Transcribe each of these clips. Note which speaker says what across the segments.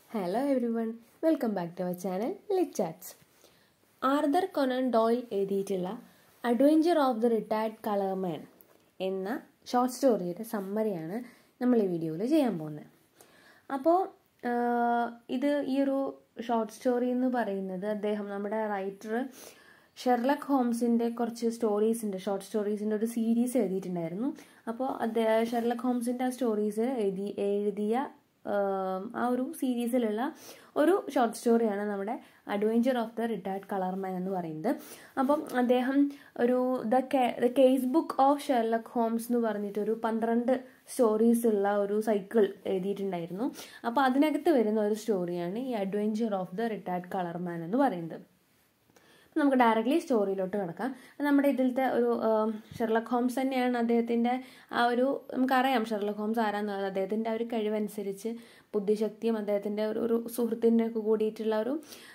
Speaker 1: hello everyone welcome back to our channel lit chats Arthur Conan Doyle എഴുതിയിട്ടുള്ള adventure of the retired colourman എന്ന short സ്റ്റോറിയുടെ സമ്മറിയാണ് നമ്മൾ ഈ വീഡിയോയിൽ ചെയ്യാൻ പോകുന്നത് അപ്പോൾ ഇത് ഈ ഒരു ഷോർട്ട് സ്റ്റോറി എന്ന് പറയുന്നത് അദ്ദേഹം നമ്മുടെ റൈറ്റർ ഷെർലക് ഹോംസിൻ്റെ കുറച്ച് സ്റ്റോറീസിൻ്റെ ഷോർട്ട് സ്റ്റോറീസിൻ്റെ ഒരു സീരീസ് എഴുതിയിട്ടുണ്ടായിരുന്നു അപ്പോൾ അദ്ദേഹം ഷെർലക് ഹോംസിൻ്റെ ആ സ്റ്റോറീസ് എഴുതി എഴുതിയ ആ ഒരു സീരീസിലുള്ള ഒരു ഷോർട്ട് സ്റ്റോറിയാണ് നമ്മുടെ adventure of the retired colourman എന്ന് പറയുന്നത് അപ്പം അദ്ദേഹം ഒരു the the case book of Sherlock Holmes എന്ന് പറഞ്ഞിട്ട് ഒരു പന്ത്രണ്ട് സ്റ്റോറീസ് ഉള്ള ഒരു സൈക്കിൾ എഴുതിയിട്ടുണ്ടായിരുന്നു അപ്പോൾ അതിനകത്ത് വരുന്ന ഒരു സ്റ്റോറിയാണ് ഈ adventure of the retired colourman എന്ന് പറയുന്നത് നമുക്ക് ഡയറക്റ്റ്ലി സ്റ്റോറിയിലോട്ട് കിടക്കാം നമ്മുടെ ഇതിലത്തെ ഒരു ഷെർലക് ഹോംസ് തന്നെയാണ് അദ്ദേഹത്തിൻ്റെ ആ ഒരു നമുക്കറിയാം ഷെർലക് ഹോംസ് ആരാന്നുള്ളത് അദ്ദേഹത്തിൻ്റെ ആ ഒരു കഴിവനുസരിച്ച് ബുദ്ധിശക്തിയും അദ്ദേഹത്തിൻ്റെ ഒരു ഒരു സുഹൃത്തിൻ്റെ ഒക്കെ കൂടിയിട്ടുള്ള ഒരു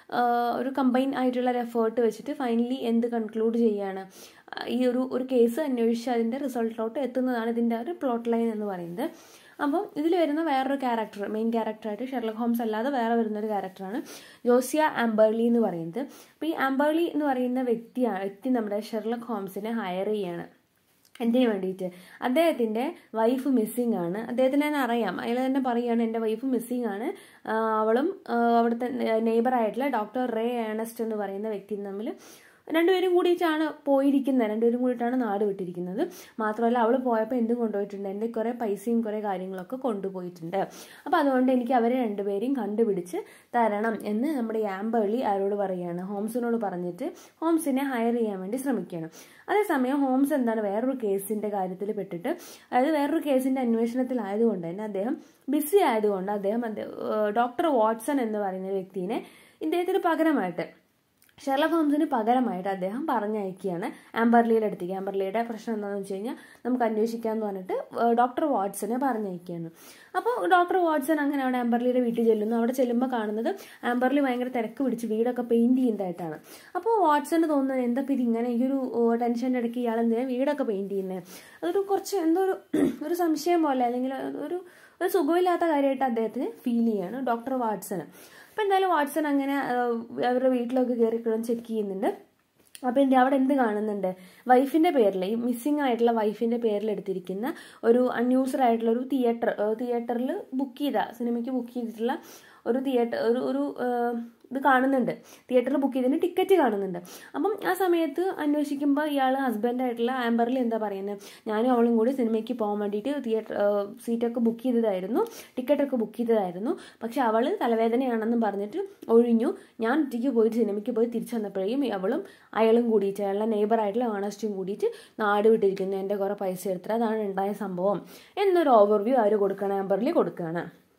Speaker 1: ഒരു കമ്പൈൻ ആയിട്ടുള്ള ഒരു എഫേർട്ട് വെച്ചിട്ട് ഫൈനലി എന്ത് കൺക്ലൂഡ് ചെയ്യാണ് ഈ ഒരു ഒരു കേസ് അന്വേഷിച്ച് അതിൻ്റെ റിസൾട്ടിലോട്ട് എത്തുന്നതാണ് ഇതിൻ്റെ ഒരു പ്ലോട്ട് ലൈൻ എന്ന് പറയുന്നത് അപ്പോൾ ഇതിൽ വരുന്ന വേറൊരു ക്യാരക്ടർ മെയിൻ ക്യാരക്ടറായിട്ട് ഷെർലക് ഹോംസ് അല്ലാതെ വേറെ വരുന്ന ഒരു ക്യാരക്ടറാണ് ജോസിയ ആംബർലി എന്ന് പറയുന്നത് അപ്പോൾ ഈ ആംബർലി എന്ന് പറയുന്ന വ്യക്തിയാണ് വ്യക്തി നമ്മുടെ ഷെർലക് ഹോംസിനെ ഹയർ ചെയ്യാണ് എന്തിനു വേണ്ടിയിട്ട് അദ്ദേഹത്തിൻ്റെ വൈഫ് മിസ്സിംഗ് ആണ് അദ്ദേഹത്തിന് തന്നെ അറിയാം അയാൾ തന്നെ പറയുകയാണ് എൻ്റെ വൈഫ് മിസ്സിംഗ് ആണ് അവളും അവിടുത്തെ നെയ്ബറായിട്ടുള്ള ഡോക്ടർ റേ ഏണസ്റ്റ് എന്ന് പറയുന്ന വ്യക്തി തമ്മിൽ രണ്ടുപേരും കൂടിയിട്ടാണ് പോയിരിക്കുന്നത് രണ്ടുപേരും കൂടിയിട്ടാണ് നാട് വിട്ടിരിക്കുന്നത് മാത്രമല്ല അവൾ പോയപ്പോൾ എന്തും കൊണ്ടുപോയിട്ടുണ്ട് എൻ്റെ കുറേ പൈസയും കുറേ കാര്യങ്ങളൊക്കെ കൊണ്ടുപോയിട്ടുണ്ട് അപ്പോൾ അതുകൊണ്ട് എനിക്ക് അവരെ രണ്ടുപേരെയും കണ്ടുപിടിച്ച് തരണം എന്ന് നമ്മുടെ ആംബേളി ആരോട് പറയുകയാണ് ഹോംസിനോട് പറഞ്ഞിട്ട് ഹോംസിനെ ഹയർ ചെയ്യാൻ വേണ്ടി ശ്രമിക്കുകയാണ് അതേസമയം ഹോംസ് എന്താണ് വേറൊരു കേസിൻ്റെ കാര്യത്തിൽ പെട്ടിട്ട് അതായത് വേറൊരു കേസിൻ്റെ അന്വേഷണത്തിലായതുകൊണ്ട് തന്നെ അദ്ദേഹം ബിസി ആയതുകൊണ്ട് അദ്ദേഹം ഡോക്ടർ വാട്സൺ എന്ന് പറയുന്ന വ്യക്തിനെ ഇദ്ദേഹത്തിന് പകരമായിട്ട് ഷെർലക് ഹോംസിന് പകരമായിട്ട് അദ്ദേഹം പറഞ്ഞയക്കുകയാണ് ആംബർലിയുടെ അടുത്തേക്ക് ആംബർലിയുടെ പ്രശ്നം എന്താണെന്ന് വെച്ച് കഴിഞ്ഞാൽ നമുക്ക് അന്വേഷിക്കാമെന്ന് പറഞ്ഞിട്ട് ഡോക്ടർ വാട്സനെ പറഞ്ഞയക്കുകയാണ് അപ്പോൾ ഡോക്ടർ വാട്സൺ അങ്ങനെ അവിടെ ആംബർലിയുടെ വീട്ടിൽ ചെല്ലുന്നു അവിടെ ചെല്ലുമ്പോൾ കാണുന്നത് ആംബർലി ഭയങ്കര തിരക്ക് പിടിച്ച് വീടൊക്കെ പെയിൻറ് ചെയ്യുന്നതായിട്ടാണ് അപ്പോൾ വാട്സന് തോന്നുന്നത് എന്താ ഇത് ഇങ്ങനെ ഈ ഒരു ടെൻഷൻ്റെ ഇടയ്ക്ക് ഇയാൾ എന്തിനാണ് വീടൊക്കെ പെയിൻറ് ചെയ്യുന്നത് അതൊരു കുറച്ച് എന്തോ ഒരു ഒരു സംശയം പോലെ അല്ലെങ്കിൽ ഒരു ഒരു സുഖമില്ലാത്ത കാര്യമായിട്ട് അദ്ദേഹത്തിന് ഫീൽ ചെയ്യാണ് ഡോക്ടർ വാട്സന് അപ്പം എന്തായാലും വാട്സൺ അങ്ങനെ അവരുടെ വീട്ടിലൊക്കെ കയറി ചെക്ക് ചെയ്യുന്നുണ്ട് അപ്പം എൻ്റെ അവിടെ എന്ത് കാണുന്നുണ്ട് വൈഫിൻ്റെ പേരിൽ ഈ മിസ്സിംഗ് ആയിട്ടുള്ള വൈഫിൻ്റെ പേരിൽ എടുത്തിരിക്കുന്ന ഒരു അൺയൂസ്ഡ് ആയിട്ടുള്ള ഒരു തിയേറ്റർ തിയേറ്ററിൽ ബുക്ക് ചെയ്ത സിനിമയ്ക്ക് ബുക്ക് ചെയ്തിട്ടുള്ള ഒരു തിയേറ്റർ ഒരു ഒരു ഇത് കാണുന്നുണ്ട് തിയേറ്ററിൽ ബുക്ക് ചെയ്തതിന് ടിക്കറ്റ് കാണുന്നുണ്ട് അപ്പം ആ സമയത്ത് അന്വേഷിക്കുമ്പോൾ ഇയാൾ ഹസ്ബൻഡായിട്ടുള്ള ആംബറിൽ എന്താ പറയുന്നത് ഞാനും അവളും കൂടി സിനിമയ്ക്ക് പോകാൻ വേണ്ടിയിട്ട് തിയേറ്റർ സീറ്റൊക്കെ ബുക്ക് ചെയ്തതായിരുന്നു ടിക്കറ്റൊക്കെ ബുക്ക് ചെയ്തതായിരുന്നു പക്ഷെ അവൾ തലവേദനയാണെന്നും പറഞ്ഞിട്ട് ഒഴിഞ്ഞു ഞാൻ ഒറ്റയ്ക്ക് പോയിട്ട് സിനിമയ്ക്ക് പോയി തിരിച്ചു വന്നപ്പോഴേക്കും അവളും അയാളും കൂടിയിട്ട് അയാളുടെ നെയ്ബറായിട്ടുള്ള ഓണസ്റ്റും കൂടിയിട്ട് നാട് വിട്ടിരിക്കുന്നു എൻ്റെ കുറേ പൈസ എടുത്തിട്ട് അതാണ് ഉണ്ടായ സംഭവം എന്നൊരു ഓവർവ്യൂ അവർ കൊടുക്കണം ആംബറിൽ കൊടുക്കുകയാണ്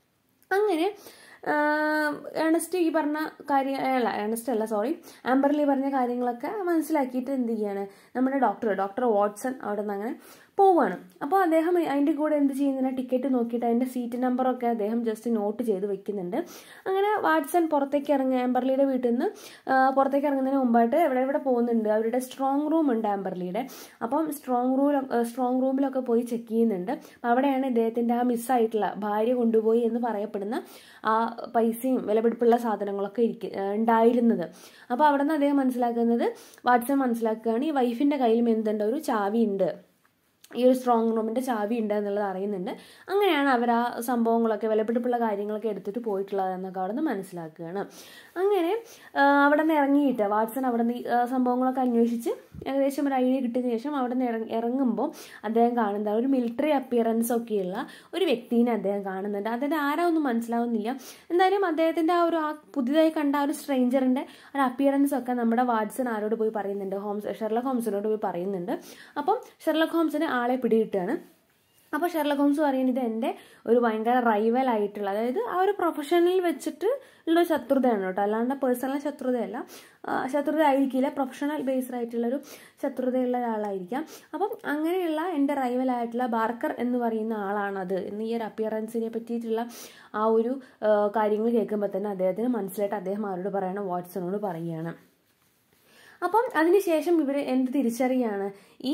Speaker 1: അങ്ങനെ ഏണസ്റ്റ് ഈ പറഞ്ഞ കാര്യം അല്ല ഏണസ്റ്റ് അല്ല സോറി ആംബർലി പറഞ്ഞ കാര്യങ്ങളൊക്കെ മനസ്സിലാക്കിയിട്ട് എന്ത് ചെയ്യാണ് നമ്മുടെ ഡോക്ടർ ഡോക്ടർ വാട്സൺ അവിടെ നിന്ന് അങ്ങനെ പോവുകയാണ് അപ്പോൾ അദ്ദേഹം അതിൻ്റെ കൂടെ എന്ത് ചെയ്യുന്നില്ല ടിക്കറ്റ് നോക്കിയിട്ട് അതിൻ്റെ സീറ്റ് നമ്പറൊക്കെ അദ്ദേഹം ജസ്റ്റ് നോട്ട് ചെയ്ത് വെക്കുന്നുണ്ട് അങ്ങനെ വാട്സൺ പുറത്തേക്ക് ഇറങ്ങുക ആംബർലിയുടെ വീട്ടിൽ നിന്ന് പുറത്തേക്ക് ഇറങ്ങുന്നതിന് മുമ്പായിട്ട് എവിടെ എവിടെ പോകുന്നുണ്ട് അവരുടെ സ്ട്രോങ് റൂം ഉണ്ട് ആംബർലിയുടെ അപ്പം സ്ട്രോങ് റൂം സ്ട്രോങ് റൂമിലൊക്കെ പോയി ചെക്ക് ചെയ്യുന്നുണ്ട് അവിടെയാണ് ഇദ്ദേഹത്തിൻ്റെ ആ മിസ്സായിട്ടുള്ള ഭാര്യ കൊണ്ടുപോയി എന്ന് പറയപ്പെടുന്ന ആ പൈസയും വിലപിടിപ്പുള്ള സാധനങ്ങളൊക്കെ ഇരിക്കും ഉണ്ടായിരുന്നത് അപ്പോൾ അവിടെ നിന്ന് അദ്ദേഹം മനസ്സിലാക്കുന്നത് വാട്സൺ മനസ്സിലാക്കുകയാണ് ഈ വൈഫിൻ്റെ കയ്യിലും എന്തുണ്ട് ഒരു ചാവി ഉണ്ട് ഈ ഒരു സ്ട്രോങ് റൂമിൻ്റെ ചാവി ഉണ്ട് എന്നുള്ളത് അറിയുന്നുണ്ട് അങ്ങനെയാണ് അവർ ആ സംഭവങ്ങളൊക്കെ വിലപിടിപ്പുള്ള കാര്യങ്ങളൊക്കെ എടുത്തിട്ട് പോയിട്ടുള്ളത് എന്നൊക്കെ അവിടെ നിന്ന് മനസ്സിലാക്കുകയാണ് അങ്ങനെ അവിടെ നിന്ന് ഇറങ്ങിയിട്ട് വാട്സൺ അവിടെ നിന്ന് സംഭവങ്ങളൊക്കെ അന്വേഷിച്ച് ഏകദേശം ഒരു ഐഡിയ കിട്ടിയതിന് ശേഷം അവിടെ നിന്ന് ഇറങ്ങി ഇറങ്ങുമ്പോൾ അദ്ദേഹം കാണുന്നത് ഒരു മിലിറ്ററി അപ്പിയറൻസ് ഒക്കെയുള്ള ഒരു വ്യക്തിനെ അദ്ദേഹം കാണുന്നുണ്ട് അതിൻ്റെ ആരാ ഒന്നും മനസ്സിലാവുന്നില്ല എന്തായാലും അദ്ദേഹത്തിൻ്റെ ആ ഒരു ആ പുതിയതായി കണ്ട ആ ഒരു സ്ട്രേഞ്ചറിൻ്റെ ഒരു അപ്പിയറൻസ് ഒക്കെ നമ്മുടെ വാട്സൺ ആരോട് പോയി പറയുന്നുണ്ട് ഹോംസ് ഷെർലക് ഹോംസിനോട് പോയി പറയുന്നുണ്ട് അപ്പം ഷെർലക് ഹോംസിന് ആളെ പിടികിട്ടുകയാണ് അപ്പോൾ ഷെർലക് ഹോംസ് പറയുന്നത് ഇത് എൻ്റെ ഒരു ഭയങ്കര റൈവൽ ആയിട്ടുള്ള അതായത് ആ ഒരു പ്രൊഫഷണൽ വെച്ചിട്ട് ഉള്ള ശത്രുതയാണ് കേട്ടോ അല്ലാണ്ട് പേഴ്സണൽ ശത്രുതയല്ല ശത്രുത ആയിരിക്കില്ല പ്രൊഫഷണൽ ബേസ്ഡ് ആയിട്ടുള്ളൊരു ശത്രുതയുള്ള ഒരാളായിരിക്കാം അപ്പം അങ്ങനെയുള്ള എൻ്റെ റൈവലായിട്ടുള്ള ബാർക്കർ എന്ന് പറയുന്ന ആളാണത് എന്ന് ഈ ഒരു അപ്പിയറൻസിനെ പറ്റിയിട്ടുള്ള ആ ഒരു കാര്യങ്ങൾ കേൾക്കുമ്പോൾ തന്നെ അദ്ദേഹത്തിന് മനസ്സിലായിട്ട് അദ്ദേഹം ആരോട് പറയണം വാട്സണോട് പറയുകയാണ് അപ്പം അതിനുശേഷം ഇവർ എന്ത് തിരിച്ചറിയാണ് ഈ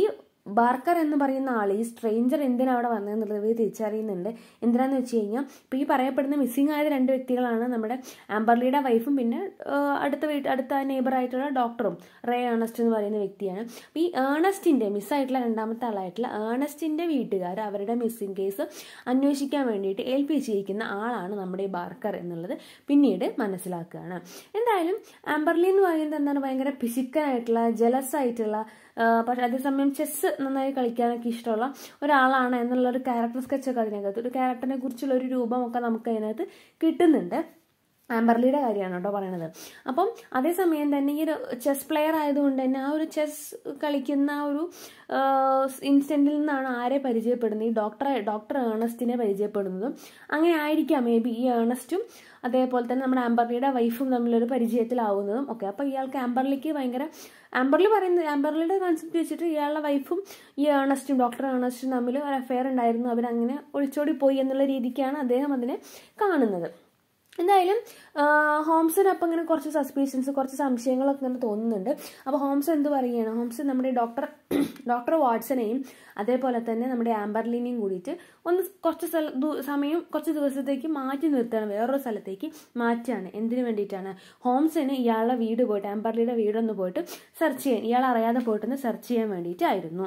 Speaker 1: ബാർക്കർ എന്ന് പറയുന്ന ആൾ ഈ സ്ട്രേഞ്ചർ എന്തിനാണ് അവിടെ വന്നതെന്നുള്ളത് ഇവർ തിരിച്ചറിയുന്നുണ്ട് എന്തിനാന്ന് വെച്ച് കഴിഞ്ഞാൽ ഇപ്പോൾ ഈ പറയപ്പെടുന്ന മിസ്സിംഗ് ആയ രണ്ട് വ്യക്തികളാണ് നമ്മുടെ ആംബർലിയുടെ വൈഫും പിന്നെ ആ, അടുത്ത വീട്ട് അടുത്ത നെയ്ബർ ആയിട്ടുള്ള ഡോക്ടറും റേ ഏണസ്റ്റ് എന്ന് പറയുന്ന വ്യക്തിയാണ് അപ്പോൾ ഈ ഏണസ്റ്റിൻ്റെ മിസ്സായിട്ടുള്ള രണ്ടാമത്തെ ആളായിട്ടുള്ള ഏണസ്റ്റിൻ്റെ വീട്ടുകാർ അവരുടെ മിസ്സിംഗ് കേസ് അന്വേഷിക്കാൻ വേണ്ടിയിട്ട് ഏൽപ്പിച്ചിരിക്കുന്ന ആളാണ് നമ്മുടെ ഈ ബാർക്കർ എന്നുള്ളത് പിന്നീട് മനസ്സിലാക്കുകയാണ് എന്തായാലും ആംബർലി എന്ന് പറയുന്നത് എന്താണ് ഭയങ്കര ഫിസിക്കലായിട്ടുള്ള ജലസ് ആയിട്ടുള്ള ആ, പക്ഷെ അതേസമയം ചെസ്സ് നന്നായി കളിക്കാനൊക്കെ ഇഷ്ടമുള്ള ഒരാളാണ് എന്നുള്ള ഒരു ക്യാരക്ടർ സ്കെച്ചൊക്കെ അതിനകത്ത് ഒരു ക്യാരക്ടറിനെ കുറിച്ചുള്ള ഒരു രൂപമൊക്കെ നമുക്ക് അതിനകത്ത് കിട്ടുന്നുണ്ട് ആംബർലിയുടെ കാര്യമാണ് കേട്ടോ പറയണത് അപ്പം അതേസമയം തന്നെ ഈ ഒരു ചെസ് പ്ലെയർ ആയതുകൊണ്ട് തന്നെ ആ ഒരു ചെസ് കളിക്കുന്ന ആ ഒരു ഇൻസ്റ്റൻറ്റിൽ നിന്നാണ് ആരെ പരിചയപ്പെടുന്നത് ഈ ഡോക്ടറെ ഡോക്ടർ ഏണസ്റ്റിനെ പരിചയപ്പെടുന്നതും അങ്ങനെ ആയിരിക്കാം മേ ബി ഈ ഏണസ്റ്റും അതേപോലെ തന്നെ നമ്മുടെ ആംബർലിയുടെ വൈഫും തമ്മിലൊരു പരിചയത്തിലാവുന്നതും ഒക്കെ അപ്പോൾ ഇയാൾക്ക് ആംബർലിക്ക് ഭയങ്കര ആംബർലി പറയുന്നത് ആംബർലിയുടെ കൺസെപ്റ്റ് വെച്ചിട്ട് ഇയാളുടെ വൈഫും ഈ ഏണസ്റ്റും ഡോക്ടർ ഏണസ്റ്റും തമ്മിൽ ഒരു അഫെയർ ഉണ്ടായിരുന്നു അവരങ്ങനെ ഒളിച്ചോടി പോയി എന്നുള്ള രീതിക്കാണ് അദ്ദേഹം അതിനെ കാണുന്നത് എന്തായാലും ആ, ഹോംസിനപ്പം ഇങ്ങനെ കുറച്ച് സസ്പീഷൻസ് കുറച്ച് സംശയങ്ങളൊക്കെ ഇങ്ങനെ തോന്നുന്നുണ്ട് അപ്പോൾ ഹോംസ് എന്ത് പറയുകയാണ് ഹോംസ് നമ്മുടെ ഡോക്ടർ ഡോക്ടർ വാട്സനെയും അതേപോലെ തന്നെ നമ്മുടെ ആംബർലിനെയും കൂടിയിട്ട് ഒന്ന് കുറച്ച് സ്ഥല ദൂ- സമയം കുറച്ച് ദിവസത്തേക്ക് മാറ്റി നിർത്തുകയാണ് വേറൊരു സ്ഥലത്തേക്ക് മാറ്റുകയാണ് എന്തിനു വേണ്ടിയിട്ടാണ് ഹോംസിന് ഇയാളുടെ വീട് പോയിട്ട് ആംബർലിയുടെ വീടൊന്ന് പോയിട്ട് സെർച്ച് ചെയ്യാൻ ഇയാൾ അറിയാതെ പോയിട്ടൊന്ന് സെർച്ച് ചെയ്യാൻ വേണ്ടിയിട്ടായിരുന്നു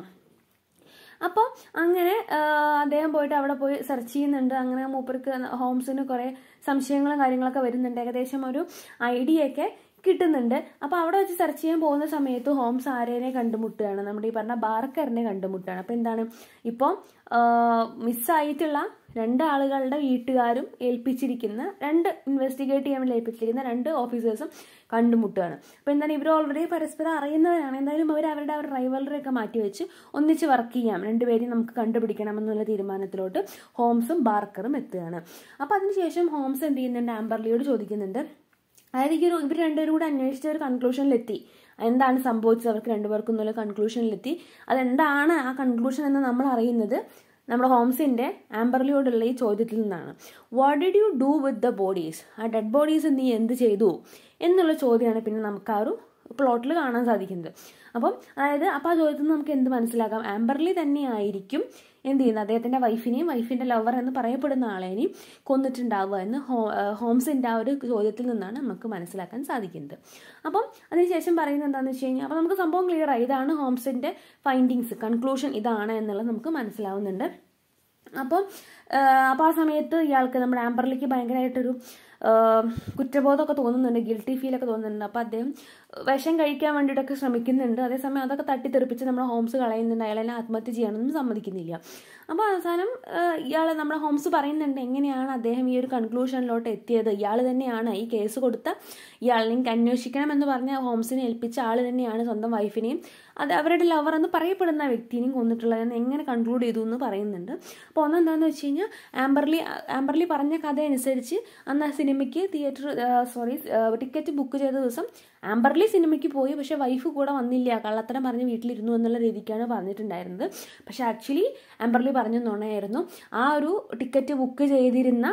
Speaker 1: അപ്പോൾ അങ്ങനെ ആ, അദ്ദേഹം പോയിട്ട് അവിടെ പോയി സെർച്ച് ചെയ്യുന്നുണ്ട് അങ്ങനെ മൂപ്പർക്ക് ഹോംസിന് കുറേ സംശയങ്ങളും കാര്യങ്ങളൊക്കെ വരുന്നുണ്ട് ഏകദേശം ഒരു ഐഡിയ ഒക്കെ കിട്ടുന്നുണ്ട് അപ്പോൾ അവിടെ വെച്ച് സെർച്ച് ചെയ്യാൻ പോകുന്ന സമയത്ത് ഹോംസ് ആരേനെ കണ്ടുമുട്ടുകയാണ് നമ്മുടെ ഈ പറഞ്ഞ ബാർക്കറിനെ കണ്ടുമുട്ടുകയാണ് അപ്പോൾ എന്താണ് ഇപ്പോൾ മിസ്സായിട്ടുള്ള രണ്ട് ആളുകളുടെ വീട്ടുകാരും ഏൽപ്പിച്ചിരിക്കുന്ന രണ്ട് ഇൻവെസ്റ്റിഗേറ്റ് ചെയ്യാൻ വേണ്ടി ഏൽപ്പിച്ചിരിക്കുന്ന രണ്ട് ഓഫീസേഴ്സും കണ്ടുമുട്ടുകയാണ് അപ്പോൾ എന്താണ് ഇവർ ഓൾറെഡി പരസ്പരം അറിയുന്നവരാണ് എന്തായാലും അവർ അവരുടെ ആ ഒരു റൈവലറി ഒക്കെ മാറ്റി വെച്ച് ഒന്നിച്ച് വർക്ക് ചെയ്യാം രണ്ടുപേരെയും നമുക്ക് കണ്ടുപിടിക്കണം എന്നുള്ള തീരുമാനത്തിലോട്ട് ഹോംസും ബാർക്കറും എത്തുകയാണ് അപ്പോൾ അതിനുശേഷം ഹോംസ് എന്ത് ചെയ്യുന്നുണ്ട് ആംബർലിയോട് ചോദിക്കുന്നുണ്ട് അതായത് ഈ ഒരു ഇവർ രണ്ടുപേരും കൂടെ അന്വേഷിച്ച ഒരു കൺക്ലൂഷനിലെത്തി എന്താണ് സംഭവിച്ചത് അവർക്ക് രണ്ടുപേർക്കും എന്നുള്ള കൺക്ലൂഷനിലെത്തി അതെന്താണ് ആ കൺക്ലൂഷൻ എന്ന് നമ്മൾ അറിയുന്നത് നമ്മുടെ ഹോംസിന്റെ ആംബർലിയോടുള്ള ഈ ചോദ്യത്തിൽ നിന്നാണ് what did you do with the bodies ആ ഡെഡ് ബോഡീസ് നീ എന്ത് ചെയ്തു എന്നുള്ള ചോദ്യമാണ് പിന്നെ നമുക്ക് ആ ഒരു പ്ലോട്ടിൽ കാണാൻ സാധിക്കുന്നത് അപ്പം അതായത് അപ്പോൾ ആ ചോദ്യത്തിൽ നിന്ന് നമുക്ക് എന്ത് മനസ്സിലാക്കാം ആംബർലി തന്നെയായിരിക്കും എന്ത് ചെയ്യുന്നത് അദ്ദേഹത്തിന്റെ വൈഫിനെയും വൈഫിന്റെ ലവർ എന്ന് പറയപ്പെടുന്ന ആളെയും കൊന്നിട്ടുണ്ടാവുക എന്ന് ഹോ ഹോംസിന്റെ ആ ഒരു ചോദ്യത്തിൽ നിന്നാണ് നമുക്ക് മനസ്സിലാക്കാൻ സാധിക്കുന്നത് അപ്പം അതിനുശേഷം പറയുന്നത് എന്താണെന്ന് വെച്ച് കഴിഞ്ഞാൽ അപ്പോൾ നമുക്ക് സംഭവം ക്ലിയർ ആയി ഇതാണ് ഹോംസിന്റെ ഫൈൻഡിങ്സ് കൺക്ലൂഷൻ ഇതാണ് എന്നുള്ളത് നമുക്ക് മനസ്സിലാവുന്നുണ്ട് അപ്പം അപ്പോൾ ആ സമയത്ത് ഇയാൾക്ക് നമ്മുടെ ആംബർലിക്ക് ഭയങ്കരമായിട്ടൊരു ആ, കുറ്റബോധമൊക്കെ തോന്നുന്നുണ്ട് ഗിൽട്ടി ഫീലൊക്കെ തോന്നുന്നുണ്ട് അപ്പോൾ അദ്ദേഹം വിഷം കഴിക്കാൻ വേണ്ടിയിട്ടൊക്കെ ശ്രമിക്കുന്നുണ്ട് അതേസമയം അതൊക്കെ തട്ടിത്തെറിപ്പിച്ച് നമ്മുടെ ഹോംസ് കളയുന്നുണ്ട് അയാളെന്നെ ആത്മഹത്യ ചെയ്യാനൊന്നും സമ്മതിക്കുന്നില്ല അപ്പോൾ അവസാനം ഇയാൾ നമ്മുടെ ഹോംസ് പറയുന്നുണ്ട് എങ്ങനെയാണ് അദ്ദേഹം ഈ ഒരു കൺക്ലൂഷനിലോട്ട് എത്തിയത് ഇയാൾ തന്നെയാണ് ഈ കേസ് കൊടുത്ത ഇയാളിനെ അന്വേഷിക്കണം എന്ന് പറഞ്ഞ ഹോംസിനെ ഏൽപ്പിച്ച ആൾ തന്നെയാണ് സ്വന്തം വൈഫിനെയും അത് അവരുടെ ലവർ എന്ന് പറയപ്പെടുന്ന വ്യക്തിനെയും കൊന്നിട്ടുള്ളതെന്ന് എങ്ങനെ കൺക്ലൂഡ് ചെയ്തു എന്ന് പറയുന്നുണ്ട് അപ്പോൾ ഒന്നെന്താണെന്ന് വെച്ച് കഴിഞ്ഞാൽ ആംബർലി ആംബർലി പറഞ്ഞ കഥ അനുസരിച്ച് അന്ന് ആ സിനിമയ്ക്ക് തിയേറ്റർ സോറി ടിക്കറ്റ് ബുക്ക് ചെയ്ത ദിവസം ആംബർലി സിനിമയ്ക്ക് പോയി പക്ഷേ വൈഫ് കൂടെ വന്നില്ല കള്ളത്തരം പറഞ്ഞ് വീട്ടിലിരുന്നു എന്നുള്ള രീതിക്കാണ് പറഞ്ഞിട്ടുണ്ടായിരുന്നത് പക്ഷേ ആക്ച്വലി ആംബർലി പറഞ്ഞു നുണയായിരുന്നു ആ ഒരു ടിക്കറ്റ് ബുക്ക് ചെയ്തിരുന്ന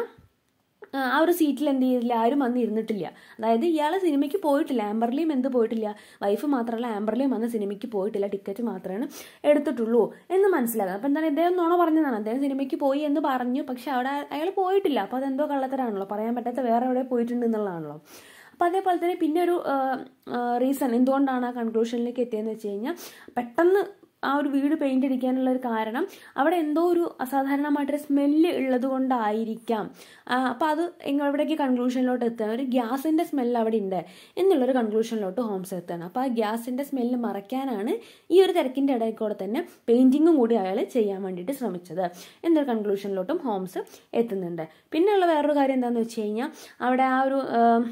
Speaker 1: ആ ആ ഒരു സീറ്റിൽ എന്ത് ചെയ്തില്ല ആരും വന്ന് ഇരുന്നിട്ടില്ല അതായത് ഇയാൾ സിനിമയ്ക്ക് പോയിട്ടില്ല ആംബർലിയും എന്ത് പോയിട്ടില്ല വൈഫ് മാത്രമല്ല ആംബർലിയും വന്ന് സിനിമയ്ക്ക് പോയിട്ടില്ല ടിക്കറ്റ് മാത്രമാണ് എടുത്തിട്ടുള്ളൂ എന്ന് മനസ്സിലാക്കുക അപ്പം എന്താണ് ഇദ്ദേഹം നുണ പറഞ്ഞതാണ് അദ്ദേഹം സിനിമയ്ക്ക് പോയി എന്ന് പറഞ്ഞു പക്ഷെ അവിടെ അയാൾ പോയിട്ടില്ല അപ്പോൾ അതെന്തോ കള്ളത്തരാണല്ലോ പറയാൻ പറ്റാത്ത വേറെ എവിടെ പോയിട്ടുണ്ട് എന്നുള്ളതാണല്ലോ അപ്പോൾ അതേപോലെ തന്നെ പിന്നെ ഒരു റീസൺ എന്തുകൊണ്ടാണ് ആ കൺക്ലൂഷനിലേക്ക് എത്തിയതെന്ന് വെച്ച് കഴിഞ്ഞാൽ പെട്ടെന്ന് ആ ഒരു വീട് പെയിന്റ് അടിക്കാനുള്ള ഒരു കാരണം അവിടെ എന്തോ ഒരു അസാധാരണമായിട്ടൊരു സ്മെല്ല് ഉള്ളത് കൊണ്ടായിരിക്കാം അപ്പോൾ അത് എങ്ങ- എവിടേക്ക് കൺക്ലൂഷനിലോട്ട് എത്തുകയാണ് ഒരു ഗ്യാസിൻ്റെ സ്മെല്ല് അവിടെ ഉണ്ട് എന്നുള്ളൊരു കൺക്ലൂഷനിലോട്ട് ഹോംസ് എത്തുകയാണ് അപ്പോൾ ആ ഗ്യാസിൻ്റെ സ്മെല്ല് മറയ്ക്കാനാണ് ഈ ഒരു തിരക്കിൻ്റെ ഇടയിൽ കൂടെ തന്നെ പെയിൻറ്റിങ്ങും കൂടി അയാൾ ചെയ്യാൻ വേണ്ടിയിട്ട് ശ്രമിച്ചത് എന്നൊരു കൺക്ലൂഷനിലോട്ടും ഹോംസ് എത്തുന്നുണ്ട് പിന്നെയുള്ള വേറൊരു കാര്യം എന്താണെന്ന് വെച്ച് കഴിഞ്ഞാൽ അവിടെ ആ ഒരു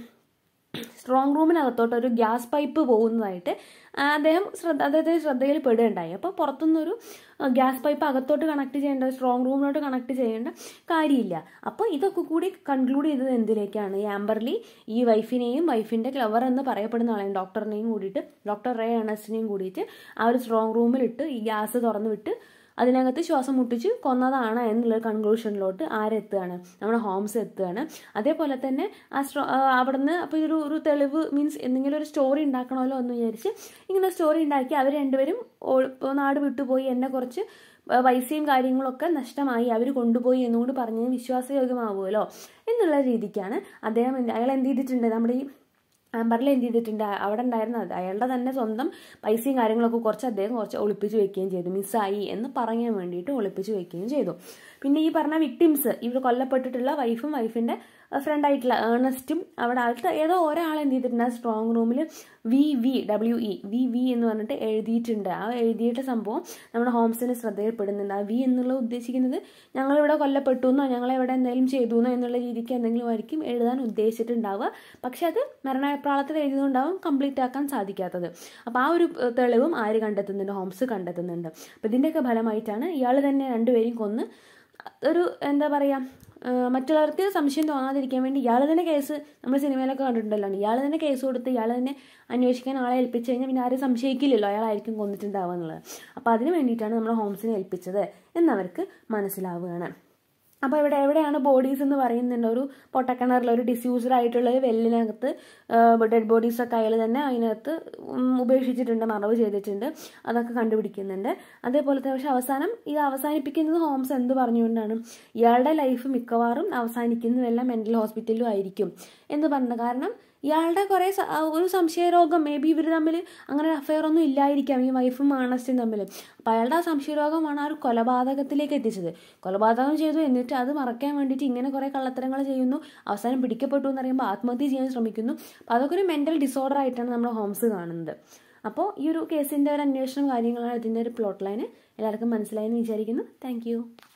Speaker 1: സ്ട്രോങ് റൂമിനകത്തോട്ട് ഒരു ഗ്യാസ് പൈപ്പ് പോകുന്നതായിട്ട് ആ, അദ്ദേഹം ശ്രദ്ധ അദ്ദേഹത്തിന് ശ്രദ്ധയിൽ പെടുകയുണ്ടായി അപ്പോൾ പുറത്തുനിന്നൊരു ആ, ഗ്യാസ് പൈപ്പ് അകത്തോട്ട് കണക്ട് ചെയ്യേണ്ട സ്ട്രോങ് റൂമിലോട്ട് കണക്ട് ചെയ്യേണ്ട കാര്യമില്ല അപ്പോൾ ഇതൊക്കെ കൂടി കൺക്ലൂഡ് ചെയ്തത് എന്തിലേക്കാണ് ഈ ആംബർലി ഈ വൈഫിനെയും വൈഫിൻ്റെ ക്ലവർ എന്ന് പറയപ്പെടുന്ന ആളെയും ഡോക്ടറിനെയും കൂടിയിട്ട് ഡോക്ടർ റേ ഏണസ്റ്റിനെയും കൂടിയിട്ട് ആ ഒരു സ്ട്രോങ് റൂമിലിട്ട് ഈ ഗ്യാസ് തുറന്നു വിട്ട് അതിനകത്ത് ശ്വാസം മുട്ടിച്ച് കൊന്നതാണ് എന്നുള്ളൊരു കൺക്ലൂഷനിലോട്ട് ആരെത്തുകയാണ് നമ്മുടെ ഹോംസ് എത്തുകയാണ് അതേപോലെ തന്നെ ആ സ്ട്രോ അവിടുന്ന് അപ്പോൾ ഇതൊരു ഒരു തെളിവ് മീൻസ് എന്തെങ്കിലും ഒരു സ്റ്റോറി ഉണ്ടാക്കണമല്ലോ എന്ന് വിചാരിച്ച് ഇങ്ങനെ സ്റ്റോറി ഉണ്ടാക്കി അവർ രണ്ടുപേരും നാട് വിട്ടുപോയി എന്നെ കുറച്ച് പൈസയും കാര്യങ്ങളൊക്കെ നഷ്ടമായി അവർ കൊണ്ടുപോയി എന്നുകൂടി പറഞ്ഞത് വിശ്വാസയോഗ്യമാവുമല്ലോ എന്നുള്ള രീതിക്കാണ് അദ്ദേഹം അയാൾ എന്ത് ചെയ്തിട്ടുണ്ട് നമ്മുടെ ഈ ആംബറിൽ എന്ത് ചെയ്തിട്ടുണ്ട് അവിടെ ഉണ്ടായിരുന്ന അയാളുടെ തന്നെ സ്വന്തം പൈസയും കാര്യങ്ങളൊക്കെ കുറച്ച് അദ്ദേഹം കുറച്ച് ഒളിപ്പിച്ച് വെക്കുകയും ചെയ്തു മിസ്സായി എന്ന് പറയാൻ വേണ്ടിയിട്ട് ഒളിപ്പിച്ച് വെക്കുകയും ചെയ്തു പിന്നെ ഈ പറഞ്ഞ വിക്ടിംസ് ഇവർ കൊല്ലപ്പെട്ടിട്ടുള്ള വൈഫും വൈഫിൻ്റെ ഫ്രണ്ട് ആയിട്ടുള്ള ഏണസ്റ്റും അവിടെ ആയിട്ട് ഏതോ ഒരാൾ എന്ത് ചെയ്തിട്ടുണ്ട് ആ സ്ട്രോങ് റൂമിൽ V V W E V V എന്ന് പറഞ്ഞിട്ട് എഴുതിയിട്ടുണ്ട് ആ എഴുതിയിട്ട് സംഭവം നമ്മുടെ ഹോംസിന് ശ്രദ്ധയിൽപ്പെടുന്നുണ്ട് ആ വി എന്നുള്ള ഉദ്ദേശിക്കുന്നത് ഞങ്ങളിവിടെ കൊല്ലപ്പെട്ടു എന്നോ ഞങ്ങളെവിടെ എന്തെങ്കിലും ചെയ്തു എന്നോ എന്നുള്ള രീതിക്ക് എന്തെങ്കിലും ആയിരിക്കും എഴുതാൻ ഉദ്ദേശിച്ചിട്ടുണ്ടാവുക പക്ഷെ അത് മരണപ്രാളത്തിൽ എഴുതുന്നുണ്ടാവും കംപ്ലീറ്റ് ആക്കാൻ സാധിക്കാത്തത് അപ്പോൾ ആ ഒരു തെളിവും ആര് കണ്ടെത്തുന്നുണ്ട് ഹോംസ് കണ്ടെത്തുന്നുണ്ട് അപ്പോൾ ഇതിൻ്റെയൊക്കെ ഫലമായിട്ടാണ് ഇയാൾ തന്നെ രണ്ടുപേരും കൊന്ന് ഒരു എന്താ പറയുക മറ്റുള്ളവർക്ക് സംശയം തോന്നാതിരിക്കാൻ വേണ്ടി ഇയാൾ തന്നെ കേസ് നമ്മൾ സിനിമയിലൊക്കെ കണ്ടിട്ടുണ്ടല്ലോ ഇയാൾ തന്നെ കേസ് കൊടുത്ത് ഇയാൾ തന്നെ അന്വേഷിക്കാൻ ആളെ ഏൽപ്പിച്ച് കഴിഞ്ഞാൽ പിന്നെ ആരും സംശയിക്കില്ലല്ലോ അയാളായിരിക്കും കൊന്നിട്ടുണ്ടാവുക എന്നുള്ളത് അപ്പോൾ അതിന് വേണ്ടിയിട്ടാണ് നമ്മൾ ഹോംസിനെ ഏൽപ്പിച്ചത് എന്നവർക്ക് മനസ്സിലാവുകയാണ് അപ്പോൾ ഇവിടെ എവിടെയാണ് ബോഡീസ് എന്ന് പറയുന്നുണ്ട് ഒരു പൊട്ടക്കിണറിൽ ഒരു ഡിസ്യൂസ്ഡ് ആയിട്ടുള്ള ഒരു വെല്ലിനകത്ത് ഡെഡ് ബോഡീസ് ഒക്കെ അയാൾ തന്നെ അതിനകത്ത് ഉപേക്ഷിച്ചിട്ടുണ്ട് മറവ് ചെയ്തിട്ടുണ്ട് അതൊക്കെ കണ്ടുപിടിക്കുന്നുണ്ട് അതേപോലെ തന്നെ പക്ഷെ അവസാനം ഇത് അവസാനിപ്പിക്കുന്നത് ഹോംസ് എന്ത് പറഞ്ഞുകൊണ്ടാണ് ഇയാളുടെ ലൈഫ് മിക്കവാറും അവസാനിക്കുന്നതെല്ലാം മെൻ്റൽ ഹോസ്പിറ്റലിലും ആയിരിക്കും എന്ന് പറഞ്ഞു കാരണം ഇയാളുടെ കുറേ ഒരു സംശയരോഗം മേ ബി ഇവർ തമ്മിൽ അങ്ങനെ അഫെയർ ഒന്നും ഇല്ലായിരിക്കാം ഈ വൈഫും ആണസ്റ്റും തമ്മിൽ അപ്പോൾ അയാളുടെ ആ സംശയരോഗമാണ് ആ ഒരു കൊലപാതകത്തിലേക്ക് എത്തിച്ചത് കൊലപാതകം ചെയ്തു എന്നിട്ട് അത് മറയ്ക്കാൻ വേണ്ടിയിട്ട് ഇങ്ങനെ കുറേ കള്ളത്തരങ്ങൾ ചെയ്യുന്നു അവസാനം പിടിക്കപ്പെട്ടു എന്ന് പറയുമ്പോൾ ആത്മഹത്യ ചെയ്യാൻ ശ്രമിക്കുന്നു അപ്പോൾ അതൊക്കെ ഒരു മെൻ്റൽ ഡിസോർഡർ ആയിട്ടാണ് നമ്മൾ ഹോംസ് കാണുന്നത് അപ്പോൾ ഈ ഒരു കേസിൻ്റെ ഒരു അന്വേഷണം കാര്യങ്ങളാണ് ഇതിൻ്റെ ഒരു പ്ലോട്ട് ലൈന് എല്ലാവർക്കും മനസ്സിലായെന്ന് വിചാരിക്കുന്നു താങ്ക്